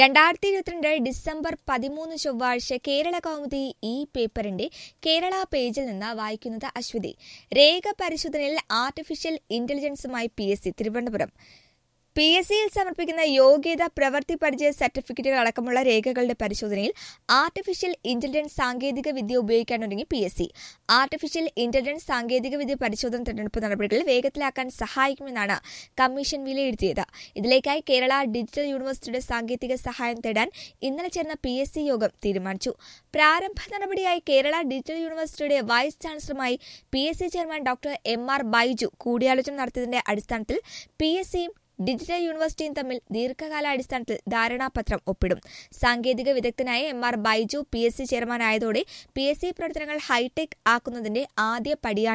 രണ്ടായിരത്തി ഇരുപത്തിരണ്ട് ഡിസംബർ പതിമൂന്ന് ചൊവ്വാഴ്ച കേരള കൗമുദി ഈ പേപ്പറിന്റെ കേരള പേജിൽ നിന്ന് വായിക്കുന്നത് അശ്വതി രേഖ പരിശോധനയിൽ ആർട്ടിഫിഷ്യൽ ഇന്റലിജൻസുമായി P S C Thiruvananthapuram P S സിയിൽ സമർപ്പിക്കുന്ന യോഗ്യത പ്രവൃത്തി പരിചയ സർട്ടിഫിക്കറ്റുകൾ അടക്കമുള്ള രേഖകളുടെ പരിശോധനയിൽ ആർട്ടിഫിഷ്യൽ ഇന്റലിജൻസ് സാങ്കേതിക വിദ്യ ഉപയോഗിക്കാനൊരുങ്ങി P S C artificial intelligence സാങ്കേതിക വിദ്യ പരിശോധന തെരഞ്ഞെടുപ്പ് നടപടികൾ വേഗത്തിലാക്കാൻ സഹായിക്കുമെന്നാണ് കമ്മീഷൻ വിലയിരുത്തിയത് ഇതിലേക്കായി കേരള ഡിജിറ്റൽ യൂണിവേഴ്സിറ്റിയുടെ സാങ്കേതിക സഹായം തേടാൻ ഇന്നലെ ചേർന്ന പി എസ് സി യോഗം തീരുമാനിച്ചു പ്രാരംഭ നടപടിയായി കേരള ഡിജിറ്റൽ യൂണിവേഴ്സിറ്റിയുടെ വൈസ് ചാൻസലറുമായി P S C chairman doctor M R Baiju കൂടിയാലോചന നടത്തിയതിന്റെ അടിസ്ഥാനത്തിൽ പി എസ് സിയും ഡിജിറ്റൽ യൂണിവേഴ്സിറ്റിയും തമ്മിൽ ദീർഘകാലാടിസ്ഥാനത്തിൽ ധാരണാപത്രം ഒപ്പിടും സാങ്കേതിക വിദഗ്ധനായ M R Baiju P S C ചെയർമാനായതോടെ പി എസ് സി പ്രവർത്തനങ്ങൾ ഹൈടെക് ആക്കുന്നതിന്റെ ആദ്യ പടിയാണ്